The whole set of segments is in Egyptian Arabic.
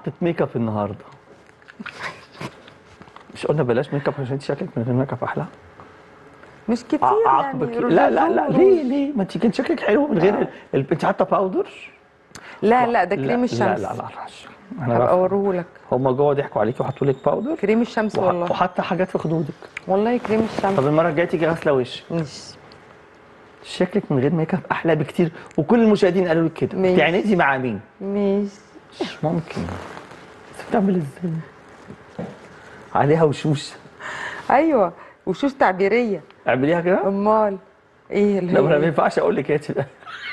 حطت ميك اب النهارده مش قلنا بلاش ميك اب عشان انت شكلك من غير ميك اب احلى مش كتير ع- يعني عاقبك روج لا لا لا روج. ليه ليه ما انت كان شكلك حلو من غير ال- ال- انت حاطه باودر لا لا ده كريم الشمس لا لا لا, لا. انا هبقى بقى اوريهولك هم جوه ضحكوا عليكي وحطوا لك باودر كريم الشمس وح- والله وحتى حاجات في خدودك والله كريم الشمس طب المره الجايه تيجي غاسله وشك مش شكلك من غير ميك اب احلى بكتير وكل المشاهدين قالوا لك كده ماشي. بتعنزي مع مين مش مش ممكن بس بتعمل ازاي عليها وشوش ايوه وشوش تعبيريه اعمليها كده امال ايه اللي لا ما أنا ما هي ينفعش اقول لك كده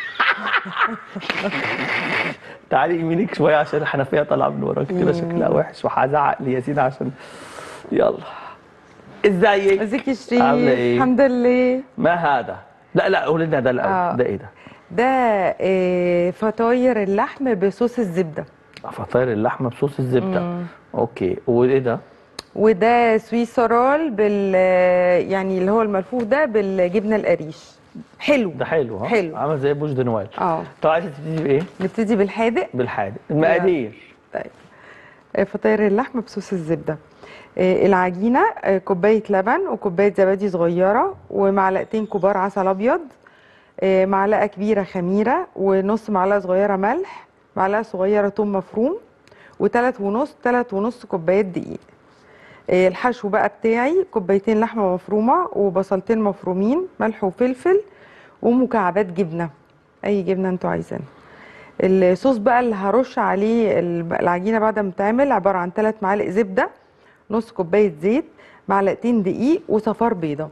تعالي يمينك شويه عشان الحنفيه طالعه من وراك كده شكلها وحش وهزعق لياسين عشان يلا ازيك ازيك يا شريف عاملة إيه؟ الحمد لله ما هذا لا لا قولي لنا ده الاول آه. ده ايه ده ده آه، فطاير اللحم بصوص الزبده فطاير اللحمه بصوص الزبده اوكي وايه ده وده سويسرول بال يعني اللي هو الملفوف ده بالجبنه القريش حلو ده حلو ها حلو. عامل زي بوش دي نوال اه طب عايزه تبتدي بايه نبتدي بالحادق بالحادق المقادير طيب آه، فطاير اللحم بصوص الزبده آه، العجينه آه، كوبايه لبن وكوبايه زبادي صغيره ومعلقتين كبار عسل ابيض آه، معلقه كبيره خميره ونص معلقه صغيره ملح معلقه صغيره ثوم مفروم وثلاث ونص ثلاث ونص كوبايات دقيق آه، الحشو بقى بتاعي كوبايتين لحمه مفرومه وبصلتين مفرومين ملح وفلفل ومكعبات جبنه اي جبنه انتوا عايزينها الصوص بقى اللي هرش عليه ال- العجينه بعد ما تعمل عباره عن ثلاث معالق زبده نص كوبايه زيت معلقتين دقيق وصفار بيضه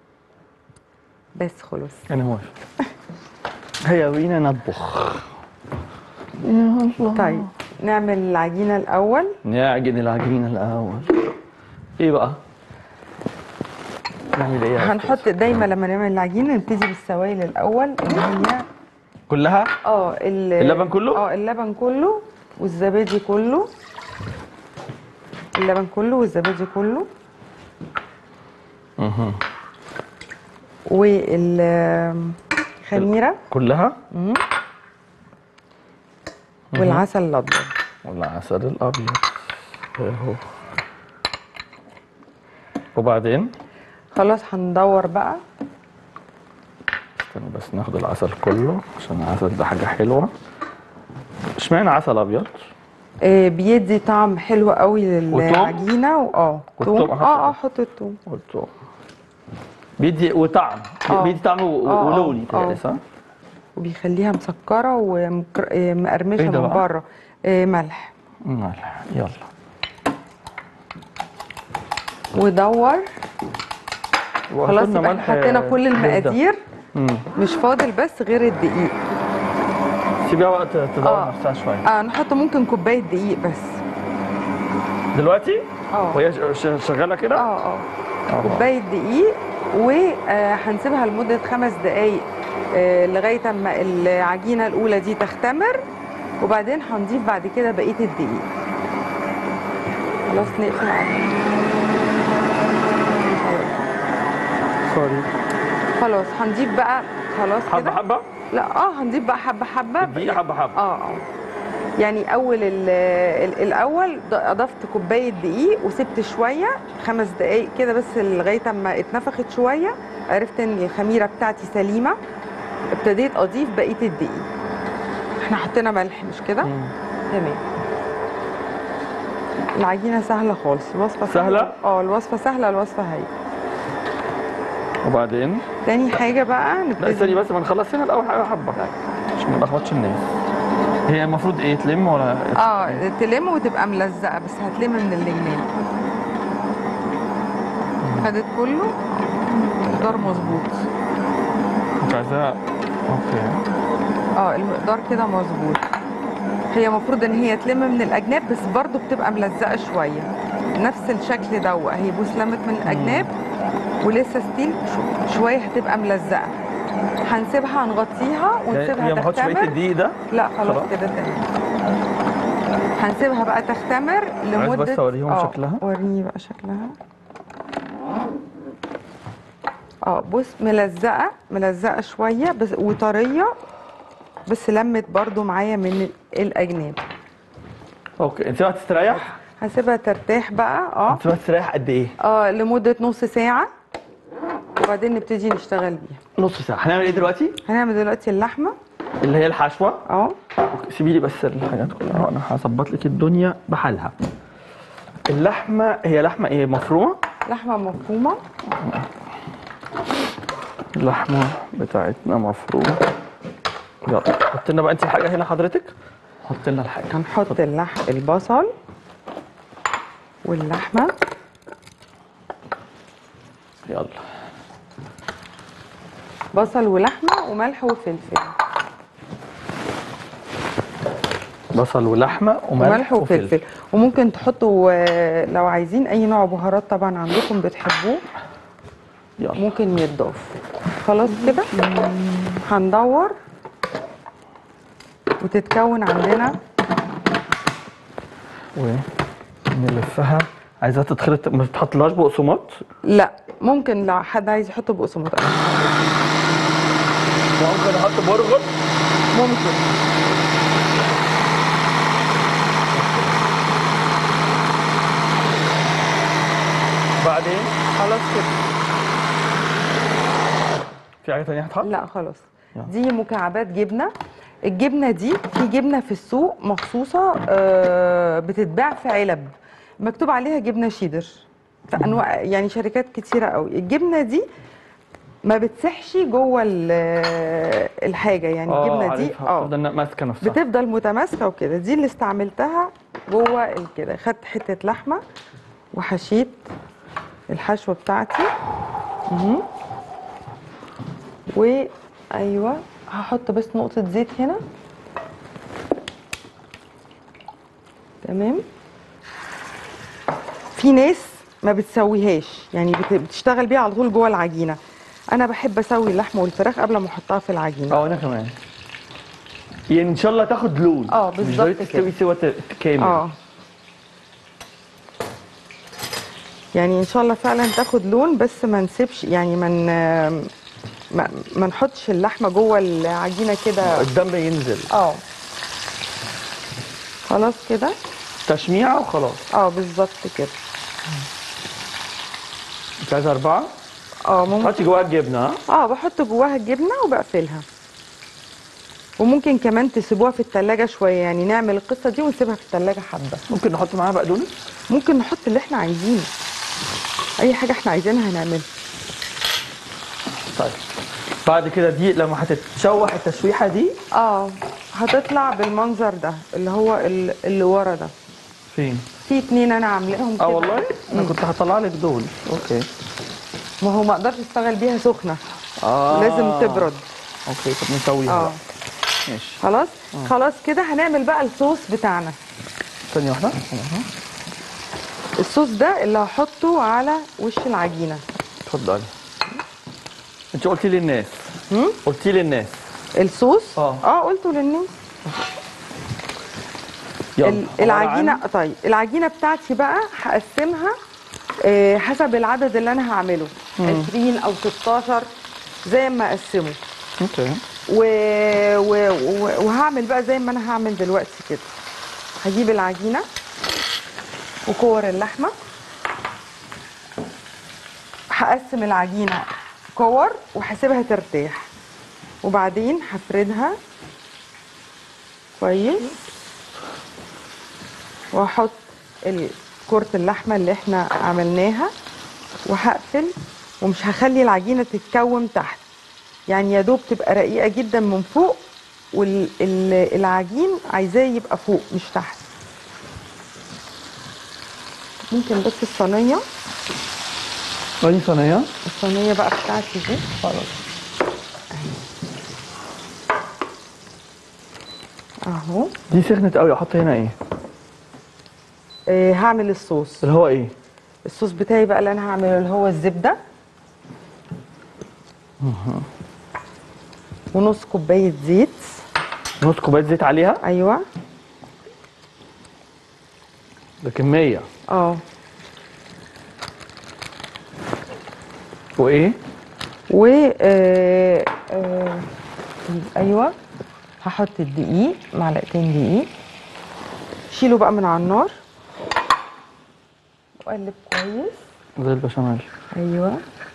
بس خلاص انا موافق هيا بينا نطبخ يا الله طيب نعمل العجينه الاول نعجن العجينه الاول ايه بقى نعمل ايه يا أستاذ؟ هنحط دايما لما نعمل العجينه نبتدي بالسوائل الاول اللي هي كلها اه ال- اللبن كله؟ اه اللبن كله والزبادي كله اللبن كله والزبادي كله والخميره كلها والعسل الابيض والعسل الابيض اهو وبعدين خلاص هندور بقى استنى بس ناخد العسل كله عشان العسل ده حاجه حلوه اشمعنى عسل ابيض آه بيدي طعم حلو قوي وتوم؟ للعجينه واه والتوم توم أحط اه اه عليه. حط التوم قلت بيدي وطعم آه. بيدي طعم و- آه، آه، ولوني آه. تهيألي صح؟ وبيخليها مسكره ومقرمشه إيه ده من بقى؟ بره آه ملح ملح يلا ودور خلاص وحطينا يبقى احنا حطينا كل زبدة. المقادير مم. مش فاضل بس غير الدقيق سيبيها وقت تدور آه. نفسها شويه اه نحط ممكن كوبايه دقيق بس دلوقتي اه وهي ش- ش- شغاله كده اه اه آه. كوبايه دقيق وهنسيبها لمده خمس دقائق آه، لغايه اما العجينه الاولى دي تختمر وبعدين هنضيف بعد كده بقيه الدقيق خلاص نقفل عليه سوري خلاص هنضيف بقى خلاص حبه كده حبه لا اه هنضيف بقى حبه حبه دي حبه حبه اه اه يعني اول ال ال الاول ض- اضفت كوبايه دقيق وسبت شويه خمس دقائق كده بس لغايه اما اتنفخت شويه عرفت ان الخميره بتاعتي سليمه ابتديت اضيف بقيه الدقيق احنا حطينا ملح مش كده مم. تمام العجينه سهله خالص الوصفه سهلة؟ اه الوصفه سهله الوصفه هي وبعدين تاني حاجه بقى لا نبتدي استني بس ما نخلص هنا الاول حاجه حبه عشان ما نلخبطش الناس هي المفروض ايه تلم ولا اه تلم وتبقى ملزقه بس هتلم من الجناب خدت كله مقدار مظبوط مش عايزاها اوكي اه المقدار كده مظبوط هي المفروض ان هي تلم من الاجناب بس برضو بتبقى ملزقه شويه نفس الشكل ده هي بص لمت من الاجناب ولسه ستيل شو- شويه هتبقى ملزقه هنسيبها نغطيها هي ونسيبها ما احطش بقيه تختمر الدقيق ده لا خلاص خلاص. كده تمام هنسيبها بقى تختمر لمده بس أوريهم آه، شكلها. وريني بقى شكلها اه بص ملزقه ملزقه شويه بس وطريه بس لمت برضو معايا من الاجناب اوكي انت بقى تستريح هسيبها ترتاح بقى اه انت بقى تستريح قد ايه اه لمده نص ساعه وبعدين نبتدي نشتغل بيها نص ساعه هنعمل ايه دلوقتي هنعمل دلوقتي اللحمه اللي هي الحشوه اه أوكي، سيبي لي بس الحاجات كلها انا هظبط لك الدنيا بحالها اللحمه هي لحمه ايه مفرومه لحمه مفرومه اللحمه بتاعتنا مفرومه يلا حط لنا بقى انت الحاجه هنا حضرتك حط لنا الحاجه هنحط اللح البصل واللحمه يلا بصل ولحمه وملح وفلفل بصل ولحمه وملح, وملح وفلفل وممكن تحطوا آه، لو عايزين اي نوع بهارات طبعا عندكم بتحبوه يلا ممكن يتضاف خلاص كده هندور وتتكون عندنا ونلفها عايزاها تتخلط ما تحطلهاش بقسماط لا ممكن لو حد عايز يحط بقسماط ممكن احط برغل ممكن بعدين خلاص كده في حاجه ثانيه هتحط لا خلاص يلا. دي مكعبات جبنه الجبنه دي في جبنه في السوق مخصوصه آه، بتتباع في علب مكتوب عليها جبنه شيدر في انواع يعني شركات كتيره قوي الجبنه دي ما بتسحش جوه ال- الحاجه يعني الجبنه دي اه تفضل ماسكه نفسها بتفضل متماسكه وكده دي اللي استعملتها جوه ال- كده خدت حته لحمه وحشيت الحشوه بتاعتي مهم. وايوه هحط بس نقطه زيت هنا تمام في ناس ما بتسويهاش يعني بت- بتشتغل بيها على طول جوه العجينه انا بحب اسوي اللحمه والفراخ قبل ما احطها في العجينه اه انا كمان يعني ان شاء الله تاخد لون اه، مش بالظبط ضروري كده. تستوي سوا ت- كامل اه يعني ان شاء الله فعلا تاخد لون بس ما نسيبش يعني ما من ما, ما نحطش اللحمه جوه العجينه كده الدم ينزل اه خلاص كده تشميعه وخلاص اه بالظبط كده انت عايز اربعه اه ممكن حطي جواها الجبنه ها اه بحط جواها الجبنه وبقفلها وممكن كمان تسيبوها في التلاجة شوية يعني نعمل القصة دي ونسيبها في التلاجة حبة ممكن نحط معاها بقدونس ممكن نحط اللي احنا عايزينه أي حاجة احنا عايزينها هنعملها طيب بعد كده دي لما هتتشوح التشويحه دي اه هتطلع بالمنظر ده اللي هو ال- اللي ورا ده فين في اتنين انا عاملاهم كده اه والله انا كنت هطلع لك دول اوكي ما هو ما اقدرش اشتغل بيها سخنه اه لازم تبرد اوكي طب نسويها اه بقى. ماشي خلاص خلاص كده هنعمل بقى الصوص بتاعنا ثانيه واحده الصوص ده اللي هحطه على وش العجينه اتفضلي انت قلتي للناس هم؟ قلتي للناس الصوص اه. اه قلته للناس يلا ال- عبارة العجينه عن- طيب العجينه بتاعتي بقى هقسمها آه، حسب العدد اللي انا هعمله 20 او 16 زي ما اقسمه اوكي و... و... و... وهعمل بقى زي ما انا هعمل دلوقتي كده هجيب العجينه وكور اللحمه هقسم العجينه كور وهسيبها ترتاح وبعدين هفردها كويس واحط ال- كرة اللحمة اللي احنا عملناها وهقفل ومش هخلي العجينة تتكوم تحت يعني يا دوب تبقى رقيقة جدا من فوق والعجين عايزاه يبقى فوق مش تحت ممكن بس الصينية ادي صينيه الصينية بقى بتاعتي دي خلاص اهو دي سخنت قوي احط هنا ايه آه، هعمل الصوص اللي هو ايه الصوص بتاعي بقى اللي انا هعمله اللي هو الزبدة ونص كوباية زيت نص كوبايه زيت عليها ايوه ده كميه اه وايه و آه، آه، ايوه هحط الدقيق معلقتين دقيق شيله بقى من على النار وقلب كويس زي البشاميل ايوه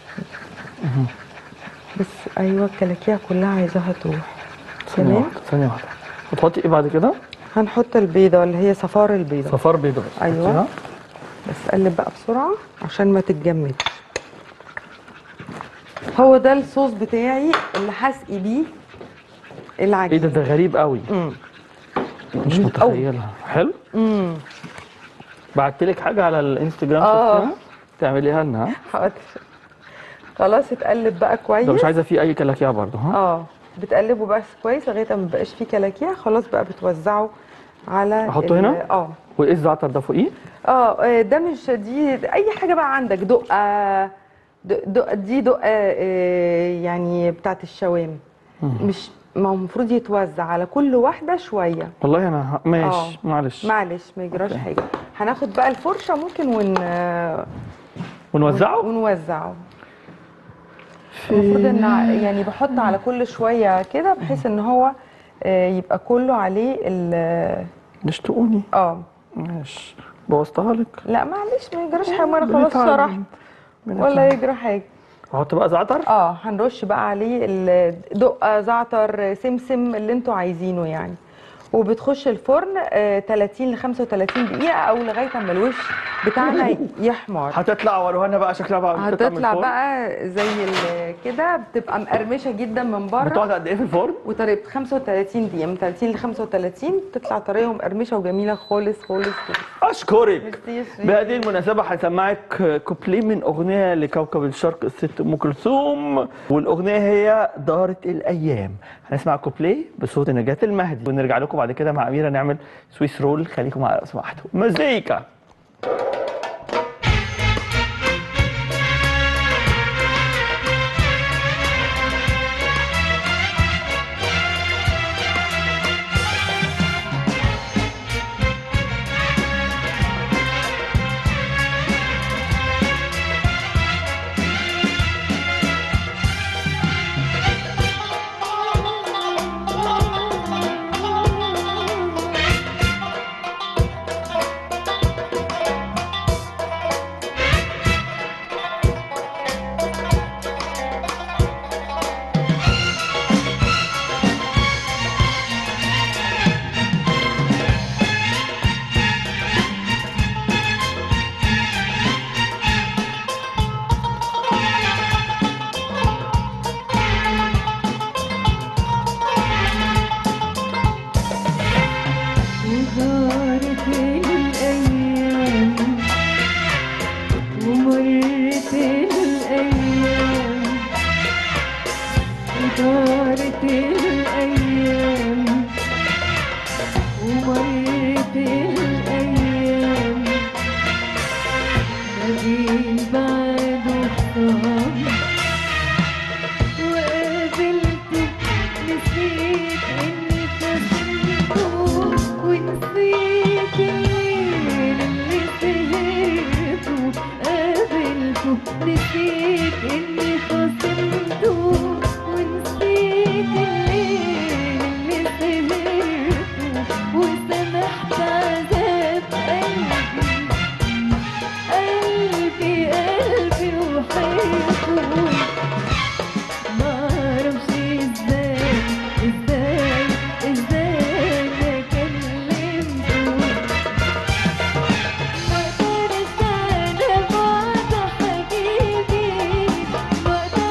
بس ايوه الكلاكيع كلها عايزاها تروح ثانية تمام. واحدة ثانية واحدة وتحطي ايه بعد كده؟ هنحط البيضه اللي هي صفار البيضه صفار بيضة بس أيوة. حطيها. بس قلب بقى بسرعه عشان ما تتجمدش هو ده الصوص بتاعي اللي هسقي بيه ايه العجين ده ده غريب قوي امم مش جميل قوي. متخيلها حلو امم بعت لك حاجة على الانستجرام آه. شفتيها؟ تعمليها لنا ها؟ حاضر خلاص اتقلب بقى كويس ده مش عايزة فيه أي كلاكيع برضه ها؟ اه بتقلبه بس كويس لغايه ما مبقاش فيه كلاكيع خلاص بقى بتوزعه على أحطه ال- هنا؟ اه وايه الزعتر ده فوقيه؟ اه آه، ده مش دي اي حاجه بقى عندك دقه د- دقه دي دقه آه، يعني بتاعت الشوام مش ما هو المفروض يتوزع على كل واحده شويه والله انا ه- ماشي آه. معلش معلش ما يجراش أوكي. حاجه هناخد بقى الفرشه ممكن ون ونوزعه؟ ونوزعه المفروض ان ع- يعني بحط على كل شويه كده بحيث ان هو آه، يبقى كله عليه ال مش تقوني اه ماشي بوظتها لك لا معلش ما يجراش حاجه ما انا خلاص بنتعلم. شرحت ولا بنتعلم. يجرى حاجه احط بقى زعتر؟ اه هنرش بقى عليه ال- دقه زعتر سمسم اللي انتوا عايزينه يعني وبتخش الفرن آه 30 ل 35 دقيقه او لغايه اما الوش بتاعنا يحمر هتطلع وروهنا بقى شكلها بقى بتطلع من هتطلع الفرن. بقى زي ال- كده بتبقى مقرمشه جدا من بره بتقعد قد ايه في الفرن؟ وطريقه 35 دقيقه من 30 ل 35 تطلع طريه ومقرمشه وجميله خالص خالص خالص اشكرك ميرسي يا شريف. بهذه المناسبة هسمعك كوبليه من أغنية لكوكب الشرق الست أم كلثوم والأغنية هي دارت الأيام هنسمع كوبليه بصوت نجاة المهدي ونرجع لكم بعد كده مع أميرة نعمل سويس رول خليكم معانا لو سمحتوا مزيكا ودارت الأيام ومرت الأيام ودارت الأيام ومرت الأيام بقيت بعد الطعم وقابلته نسيت اني خسرته ونسيت الليل اللي سهرته قابلته نسيت اني خسرته ونسيت الليل اللي سهرته وسمحت عذاب قلبي قلبي قلبي وحيرته معرفش ازاي ازاي ازاي انا كلمته مقدرش انا بعد حبيبي مقدرش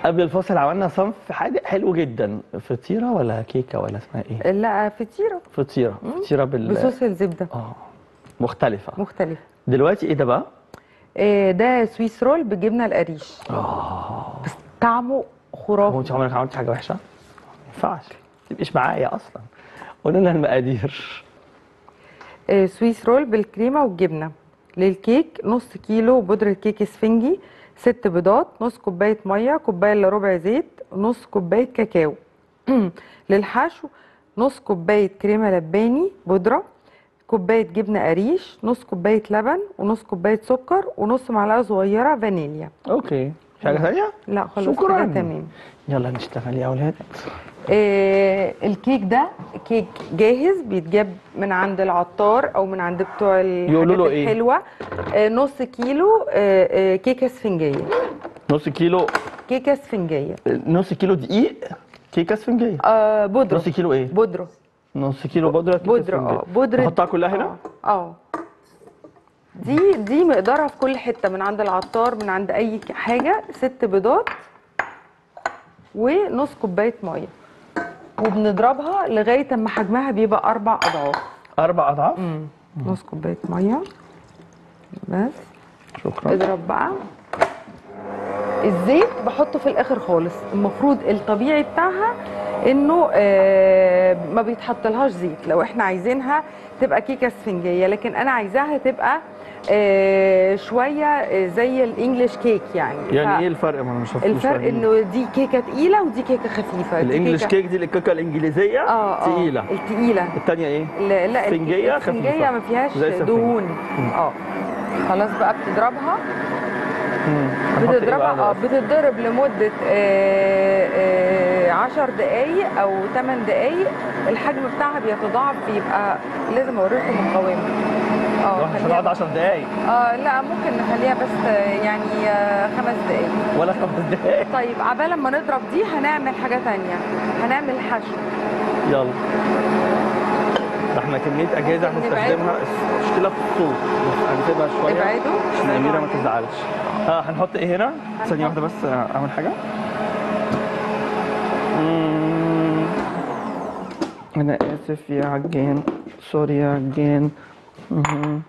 قبل الفاصل عملنا صنف حادق حلو جدا فطيره ولا كيكه ولا اسمها ايه لا فطيره فطيره فطيره بال بصوص الزبده اه مختلفه مختلف دلوقتي ايه ده بقى آه، ده سويس رول بالجبنه القريش بس طعمه هو خرافي انت عمرك عملت حاجه وحشه ما ينفعش ما تبقيش معايا اصلا قولي لنا المقادير آه، سويس رول بالكريمه والجبنه للكيك نص كيلو بودره كيك اسفنجي ست بيضات نص كوبايه ميه كوبايه الا ربع زيت نص كوبايه كاكاو للحشو نص كوبايه كريمه لباني بودره كوبايه جبنه قريش نص كوبايه لبن ونص كوبايه سكر ونص معلقه صغيره فانيليا اوكي في حاجه ثانيه لا خلاص شكراً. كده تمام يلا نشتغل يا اولاد آه، الكيك ده كيك جاهز بيتجاب من عند العطار او من عند بتوع يقولوا الحاجات له إيه؟ الحلوه آه، نص كيلو آه، آه، كيكه اسفنجيه نص كيلو كيكه اسفنجيه نص كيلو دقيق كيكه اسفنجيه آه، بودره نص كيلو ايه بودره نص كيلو بودره كيكه بودره اه اسفنجية. بودره نحطها كلها هنا اه آه. دي دي مقدارها في كل حته من عند العطار من عند اي ك- حاجه ست بيضات ونص كوبايه ميه وبنضربها لغايه اما حجمها بيبقى اربع اضعاف اربع اضعاف نص كوبايه ميه بس شكرا اضرب بقى الزيت بحطه في الاخر خالص المفروض الطبيعي بتاعها انه آه ما بيتحطلهاش زيت لو احنا عايزينها تبقى كيكه اسفنجيه لكن انا عايزاها تبقى آه شويه آه، زي الانجليش كيك يعني يعني ف- ايه الفرق ما انا مش مش الفرق فاهمين. انه دي كيكه تقيله ودي كيكه خفيفه دي الانجليش كيكة- كيك دي الكيكه الانجليزيه اه اه تقيله التقيله الثانيه ايه لا لا اسفنجية الاسفنجيه خفيفة. ما فيهاش زي السفنجة. دهون اه خلاص بقى بتضربها مم. هنحط إيه بتضربها بقى اه ده؟ بتتضرب لمدة آه، آه، عشر دقايق أو تمن دقايق الحجم بتاعها بيتضاعف بيبقى لازم أوريكم المقاومة اه مش خليها- هنقعد 10 دقايق اه لا ممكن نخليها بس آه، يعني آه، خمس دقايق ولا خمس دقايق طيب عبال ما نضرب دي هنعمل حاجة تانية هنعمل حشو يلا ده احنا كميه اجهزه نبعده. هنستخدمها المشكله في الصوت بس هنسيبها شويه ابعده عشان الاميره ما ابعده. تزعلش اه هنحط ايه هنا ثانيه واحده بس آه، اعمل حاجه مم. انا اسف يا عجان سوري يا عجان مهم.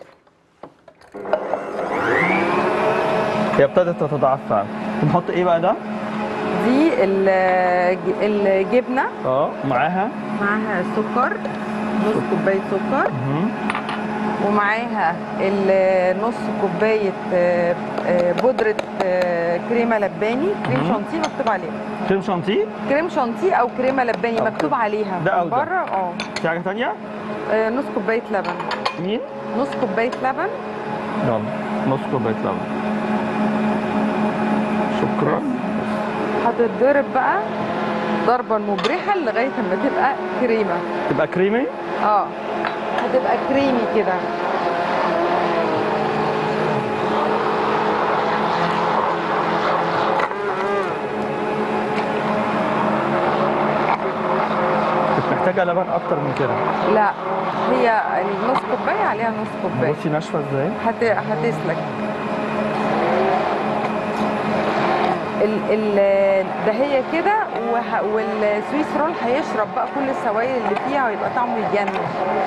هي ابتدت تتضاعف فعلا نحط ايه بقى ده دي ال- الجبنة اه معاها معاها سكر نص كوباية سكر مهم. ومعاها ال- نص كوبايه آه، آه، بودره آه، كريمه لباني كريم مم. شانتيه مكتوب عليها كريم شانتيه كريم شانتيه او كريمه لباني أو مكتوب كريم. عليها ده أو من ده. بره اه في حاجه ثانيه آه، نص كوبايه لبن مين نص كوبايه لبن يلا نص كوبايه لبن شكرا هتتضرب بقى ضربا مبرحا لغايه اما تبقى كريمه تبقى كريمي اه هتبقى كريمي كده كنت محتاجه لبن اكتر من كده لا هي النص كوبايه عليها نص كوبايه بصي ناشفه ازاي هت... هتسلك ال ال ده هي كده وه... والسويس رول هيشرب بقى كل السوائل اللي فيها ويبقى طعمه يجنن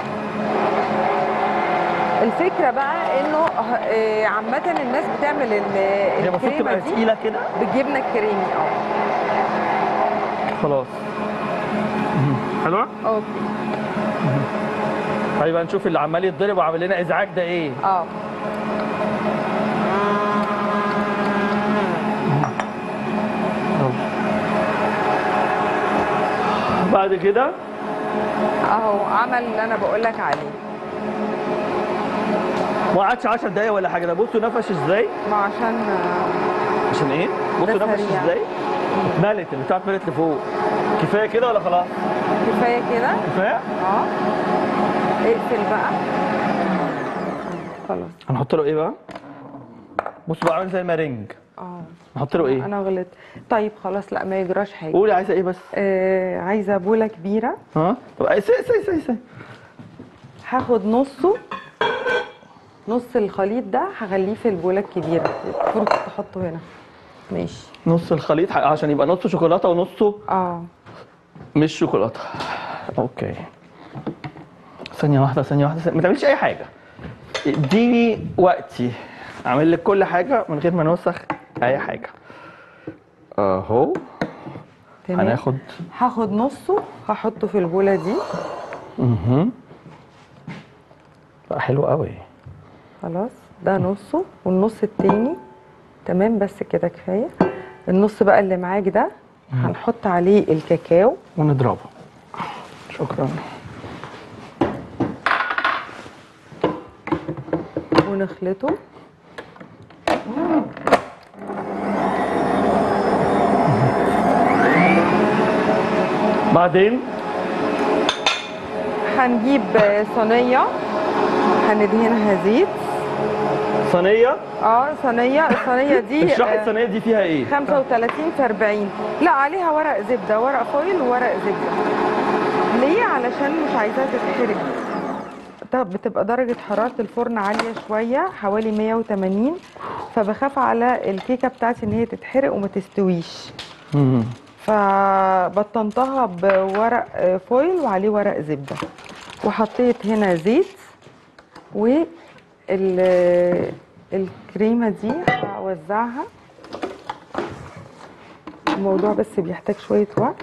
الفكره بقى انه ه- آه، عامه الناس بتعمل ال- هي المفروض الكريمه تبقى دي تقيله كده بالجبنه الكريمي اه خلاص مهم. حلوه اوكي طيب هنشوف اللي عمال يتضرب وعامل لنا ازعاج ده ايه اه بعد كده اهو عمل اللي انا بقول لك عليه ما قعدش 10 دقايق ولا حاجه ده بصوا نفش ازاي ما عشان آه، عشان ايه بصوا ده نفش سريع. ازاي اتملت اللي بتاعت اتملت لفوق كفايه كده ولا خلاص كفايه كده كفايه اه اقفل بقى خلاص هنحط له ايه بقى بصوا بقى عامل زي المارينج اه نحط له ايه انا غلطت طيب خلاص لا ما يجراش حاجه قولي عايزه ايه بس آه عايزه بوله كبيره ها طب سي سي سي سي هاخد نصه نص الخليط ده هخليه في البوله الكبيره المفروض تحطه هنا ماشي نص الخليط عشان يبقى نصه شوكولاته ونصه اه مش شوكولاته اوكي ثانيه واحده ثانيه واحده ثانية. ما تعملش اي حاجه اديني وقتي اعمل لك كل حاجه من غير ما نوسخ اي حاجه اهو تمام هناخد هاخد نصه هحطه في البوله دي اها بقى حلو قوي خلاص ده نصه والنص التاني تمام بس كده كفايه النص بقى اللي معاك ده هنحط عليه الكاكاو ونضربه شكرا ونخلطه بعدين هنجيب صينيه هندهنها زيت صينيه اه صينيه الصينيه دي اشرحي آه، الصينيه دي فيها ايه 35 في 40 لا عليها ورق زبده ورق فويل وورق زبده ليه علشان مش عايزاها تتحرق طب بتبقى درجة حرارة الفرن عالية شوية حوالي 180 فبخاف على الكيكة بتاعتي ان هي تتحرق وما تستويش مم. فبطنتها بورق آه، فويل وعليه ورق زبدة وحطيت هنا زيت و ال- الكريمة دي هوزعها الموضوع بس بيحتاج شوية وقت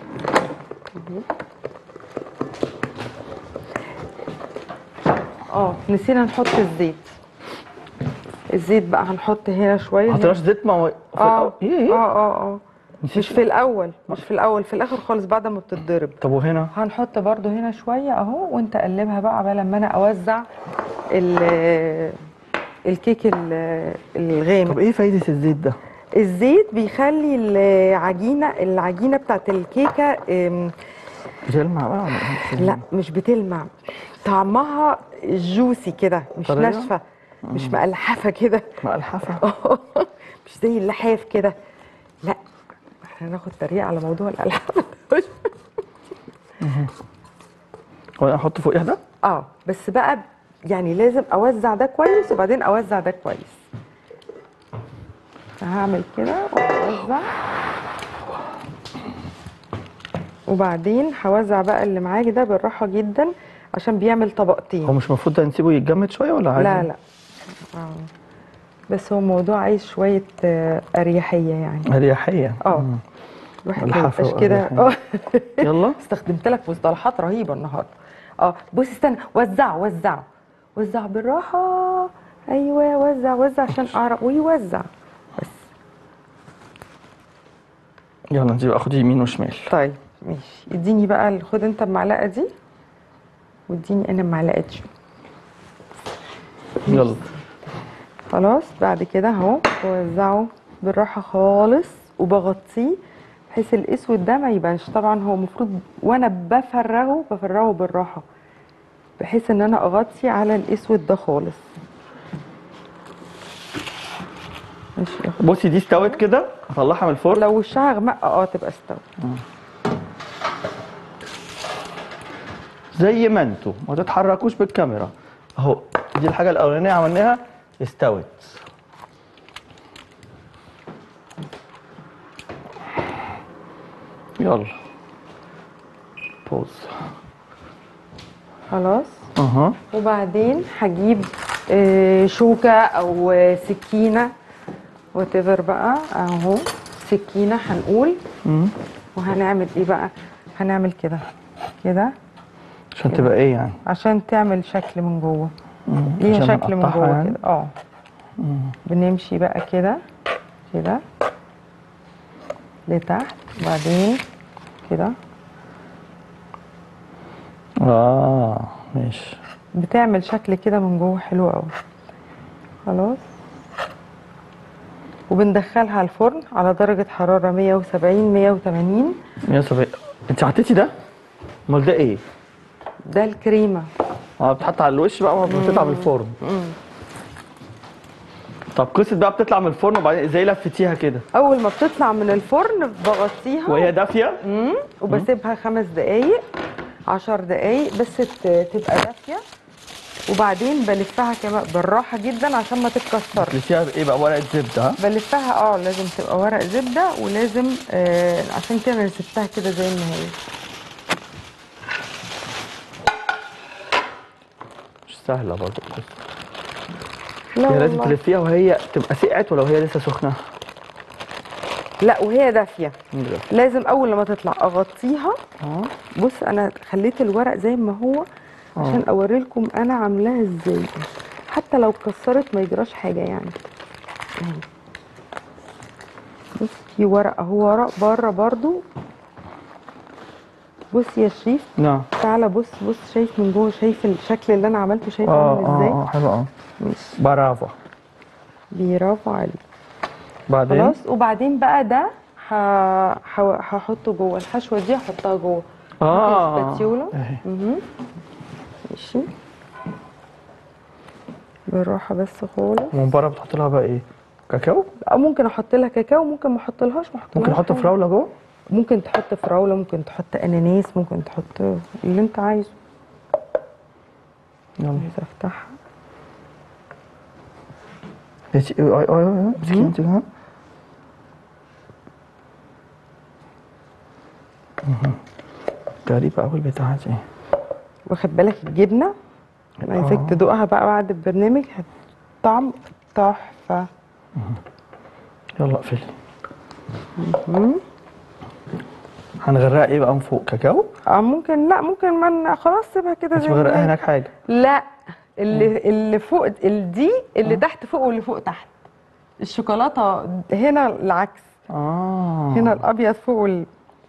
اه نسينا نحط الزيت الزيت بقى هنحط هنا شوية ما حطيناش زيت ما هو في اه الأول- ايه اه ايه اه اه مش في الاول مش في الاول في الاخر خالص بعد ما بتتضرب طب وهنا هنحط برضو هنا شويه اهو وانت قلبها بقى عبال ما انا اوزع ال- الكيك ال- الغامق طب ايه فايده الزيت ده الزيت بيخلي العجينه العجينه بتاعت الكيكه ام، بتلمع بقى ولا إيه؟ لا مش بتلمع طعمها جوسي كده مش طرية؟ ناشفه مش مقلحفه كده مع الحفا مش زي اللحاف كده لا احنا ناخد طريقه على موضوع الالحاف هو انا احط فوقيها ده اه بس بقى يعني لازم اوزع ده كويس وبعدين اوزع ده كويس هعمل كده واوزع وبعدين هوزع بقى اللي معاك ده بالراحه جدا عشان بيعمل هو طبقتين مش المفروض ده نسيبه يتجمد شويه ولا عادي لا لا آه. بس هو الموضوع عايز شويه آه، اريحيه يعني اريحيه اه الواحد ما الحفا يبقاش كده وأريحية. اه يلا استخدمت لك مصطلحات رهيبه النهارده اه بص استنى وزع وزع وزع بالراحه ايوه وزع وزع عشان اعرف ويوزع بس يلا نجيب اخد يمين وشمال طيب ماشي اديني بقى ال- خد انت المعلقه دي واديني انا المعلقه دي يلا خلاص بعد كده اهو بوزعه بالراحه خالص وبغطيه بحيث الاسود ده ما يبانش طبعا هو المفروض وانا بفرغه بفرغه بالراحه بحيث ان انا اغطي على الاسود ده خالص ماشي اخد بصي دي استوت كده هطلعها من الفرن لو وشها غمق اه تبقى استوت زي ما انتوا ما تتحركوش بالكاميرا اهو دي الحاجه الاولانيه عملناها استوت يلا بوز خلاص اها وبعدين هجيب آه، شوكة أو آه، سكينة وتفر بقى أهو سكينة هنقول مم. وهنعمل إيه بقى هنعمل كده كده عشان تبقى ايه يعني عشان تعمل شكل من جوه مم. ليها عشان شكل من نقطعها جوه يعني. كده اه بنمشي بقى كده كده لتحت وبعدين كده اه ماشي بتعمل شكل كده من جوه حلو قوي خلاص وبندخلها الفرن على درجة حرارة 170 180 يا صبي انت حطيتي ده امال ده ايه ده الكريمة اه بتحط على الوش بقى وبتطلع من الفرن طب قصه بقى بتطلع من الفرن وبعدين ازاي لفتيها كده أول ما بتطلع من الفرن بغطيها وهي دافيه مم. وبسيبها خمس دقايق عشر دقايق بس ت- تبقى دافية وبعدين بلفها كمان بالراحه جدا عشان ما تتكسرش اللي فيها ايه بقى ورقه زبده ها؟ بلفها اه لازم تبقى ورق زبده ولازم آه عشان كده انا سبتها كده زي ما هي مش سهله برضه لا هي لازم والله. تلفيها وهي تبقى سقعت ولا وهي لسه سخنه لا وهي دافيه نجرب. لازم اول لما تطلع اغطيها اه بص انا خليت الورق زي ما هو عشان اوري لكم انا عاملاها ازاي حتى لو اتكسرت ما يجراش حاجه يعني أهي. بص في ورق اهو ورق بره برضو بص يا شريف نعم تعالى بص بص شايف من جوه شايف الشكل اللي انا عملته شايف اه عامل ازاي اه اه حلو اه ماشي برافو برافو عليك بعدين خلاص وبعدين بقى ده ه- ه- هحطه جوه الحشوه دي هحطها جوه اه سباتيولا اهي. مهم. ماشي بالراحه بس خالص ومن بره بتحط لها بقى ايه كاكاو أو ممكن احط لها كاكاو ممكن ما احطلهاش ما ممكن احطلهاش نحط حاجة. فراوله جوه ممكن تحط فراوله ممكن تحط اناناس ممكن تحط اللي انت عايزه يلا عايزه افتحها ماشي اي اي اي اي مسكين انت كمان مهم. غريبة أوي البتاعة دي واخد بالك الجبنه انا عايزاك آه. تدوقها بقى بعد البرنامج طعم تحفه يلا اقفلي مم. هنغرقها ايه بقى من فوق كاكاو؟ اه ممكن لا ممكن ما خلاص سيبها كده مش زي ما مغرقها هي. هناك حاجة لا اللي اللي فوق ال- دي اللي تحت فوق واللي فوق تحت الشوكولاته هنا العكس اه هنا الابيض فوق وال...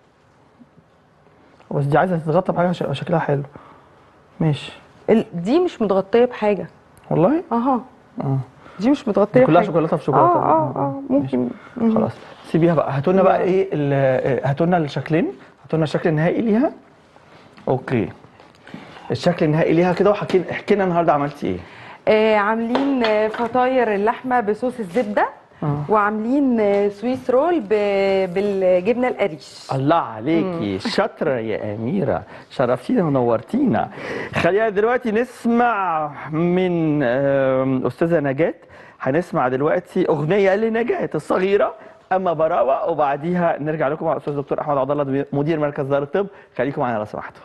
بس دي عايزة تتغطى بحاجة عشان يبقى شكلها حلو ماشي ال... دي مش متغطيه بحاجه والله؟ اها اه دي مش متغطيه كلها بحاجة. شوكولاتة في شوكولاتة اه اه اه ممكن مم. خلاص سيبيها بقى هاتوا لنا بقى ايه ال- هاتوا لنا الشكلين هاتوا لنا الشكل النهائي ليها اوكي الشكل النهائي ليها كده وحكي احكي لنا النهارده عملتي ايه آه عاملين آه، فطاير اللحمه بصوص الزبده آه. وعاملين آه، سويس رول ب... بالجبنه القريش الله عليكي شاطرة يا أميرة شرفتينا ونورتينا خلينا دلوقتي نسمع من آم، أستاذة نجاة هنسمع دلوقتي أغنية لنجاة الصغيرة أما براوة وبعديها نرجع لكم مع الأستاذ دكتور أحمد عبد الله مدير مركز دار الطب خليكم معانا لو سمحتوا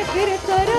غير ترى